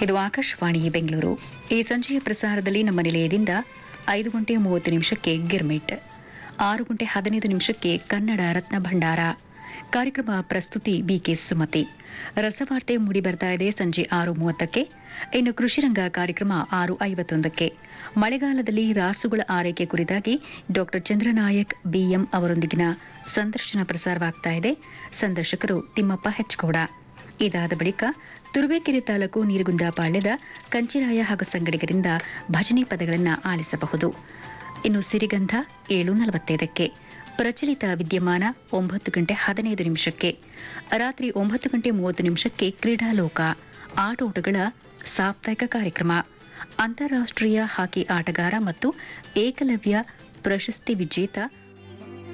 ಇದು ಆಕಾಶವಾಣಿ ಬೆಂಗಳೂರು ಈ ಸಂಜೆಯ ಪ್ರಸಾರದಲ್ಲಿ ನಮ್ಮ ನಿಲಯದಿಂದ ಐದು ಗಂಟೆ ಮೂವತ್ತು ನಿಮಿಷಕ್ಕೆ ಗಿರ್ಮಿಟ್ ಆರು ಗಂಟೆ ಹದಿನೈದು ನಿಮಿಷಕ್ಕೆ ಕನ್ನಡ ರತ್ನ ಭಂಡಾರ ಕಾರ್ಯಕ್ರಮ ಪ್ರಸ್ತುತಿ ಬಿಕೆ ಸುಮತಿ ರಸವಾರ್ತೆ ಮೂಡಿಬರ್ತಾ ಇದೆ ಸಂಜೆ ಆರು ಮೂವತ್ತಕ್ಕೆ ಇನ್ನು ಕೃಷಿರಂಗ ಕಾರ್ಯಕ್ರಮ ಆರು ಐವತ್ತೊಂದಕ್ಕೆ ಮಳೆಗಾಲದಲ್ಲಿ ರಾಸುಗಳ ಆರೈಕೆ ಕುರಿತಾಗಿ ಡಾಕ್ಟರ್ ಚಂದ್ರನಾಯಕ್ ಬಿಎಂ ಅವರೊಂದಿಗಿನ ಸಂದರ್ಶನ ಪ್ರಸಾರವಾಗ್ತಾ ಇದೆ ಸಂದರ್ಶಕರು ತಿಮ್ಮಪ್ಪ ಹೆಚ್ಗೌಡ ಇದಾದ ಬಳಿಕ ತುರುವೇಕೆರೆ ತಾಲೂಕು ನೀರುಗುಂದ ಪಾಳ್ಯದ ಕಂಚಿರಾಯ ಹಾಗೂ ಸಂಗಡಿಗರಿಂದ ಭಜನೆ ಪದಗಳನ್ನು ಆಲಿಸಬಹುದು ಇನ್ನು ಸಿರಿಗಂಧ ಏಳು ನಲವತ್ತೈದಕ್ಕೆ ಪ್ರಚಲಿತ ವಿದ್ಯಮಾನ ಒಂಬತ್ತು ಗಂಟೆ ಹದಿನೈದು ನಿಮಿಷಕ್ಕೆ ರಾತ್ರಿ ಒಂಬತ್ತು ಗಂಟೆ ಮೂವತ್ತು ನಿಮಿಷಕ್ಕೆ ಕ್ರೀಡಾಲೋಕ ಆಟೋಟಗಳ ಸಾಪ್ತಾಹಿಕ ಕಾರ್ಯಕ್ರಮ ಅಂತಾರಾಷ್ಟೀಯ ಹಾಕಿ ಆಟಗಾರ ಮತ್ತು ಏಕಲವ್ಯ ಪ್ರಶಸ್ತಿ ವಿಜೇತ